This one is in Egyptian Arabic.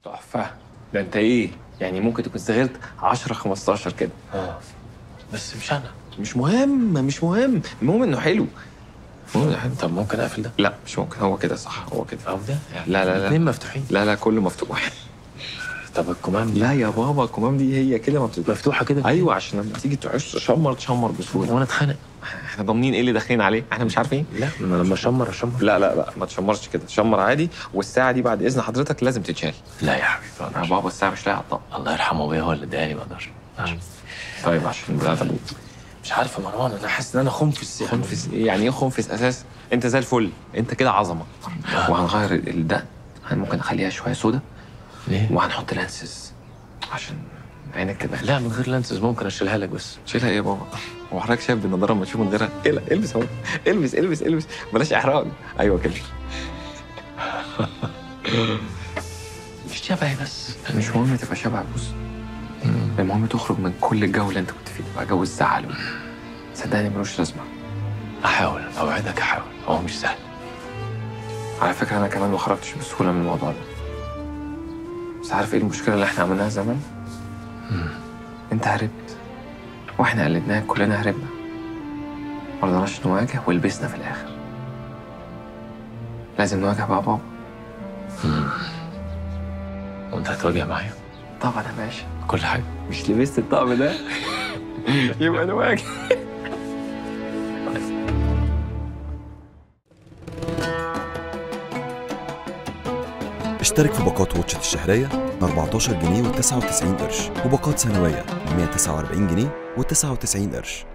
تحفه ده انت ايه يعني ممكن تكون استغلت 10 15 كده اه بس مش انا مش مهم مش مهم المهم انه حلو المهم إنه حلو. طب ممكن اقفل ده لا مش ممكن هو كده صح هو كده او ده يعني لا لا لا الاثنين مفتوحين لا لا كله مفتوح طب الكمام دي لا يا بابا الكمام دي هي كده ما بتبقى مفتوحه كده ايوه عشان لما تيجي تعوز تشمر تشمر بسهوله وانا اتخانق احنا ضامنين ايه اللي داخلين عليه احنا مش عارفين لا انا لما اشمر اشمر لا لا لا ما تشمرش كده تشمر عادي والساعه دي بعد اذن حضرتك لازم تتشال لا يا حبيبي ما يا أقدرش. بابا الساعه مش لاقيه على الطاقه الله يرحمه ابويا هو اللي اداني ما اقدرش طيب عشان ده طب مش عارف يا مروان انا حاسس ان انا خنفس يعني. خنفس ايه يعني ايه خنفس اساس انت زي الفل انت كده عظمه وهنغير الدقن ممكن نخليها شويه سودا ليه؟ وهنحط لانسز عشان عينك كده لا من غير لانسز ممكن اشيلها لك بس شيلها ايه يا بابا هو حضرتك شايف بالنضاره لما تشوف من غيرها ايه لا البس اهو البس البس البس بلاش احراج ايوه كده مش شبهي بس مش مهم تبقى شبه بص المهم تخرج من كل الجو اللي انت كنت فيه تبقى جو الزعل صدقني ملوش لازمه احاول اوعدك احاول هو مش سهل على فكره انا كمان ما خرجتش بسهوله من الموضوع ده بس عارف ايه المشكله اللي احنا عملناها زمان انت هربت واحنا قلدناك كلنا هربنا ما رضناش نواجه ولبسنا في الاخر لازم نواجه بقى بابا وانت هتواجه معايا طبعا يا باشا كل حاجه مش لبست الطقم ده يبقى نواجه اشترك في باقات واتشت الشهرية ب 14 جنيه و99 قرش وباقات سنوية ب 149 جنيه و99 قرش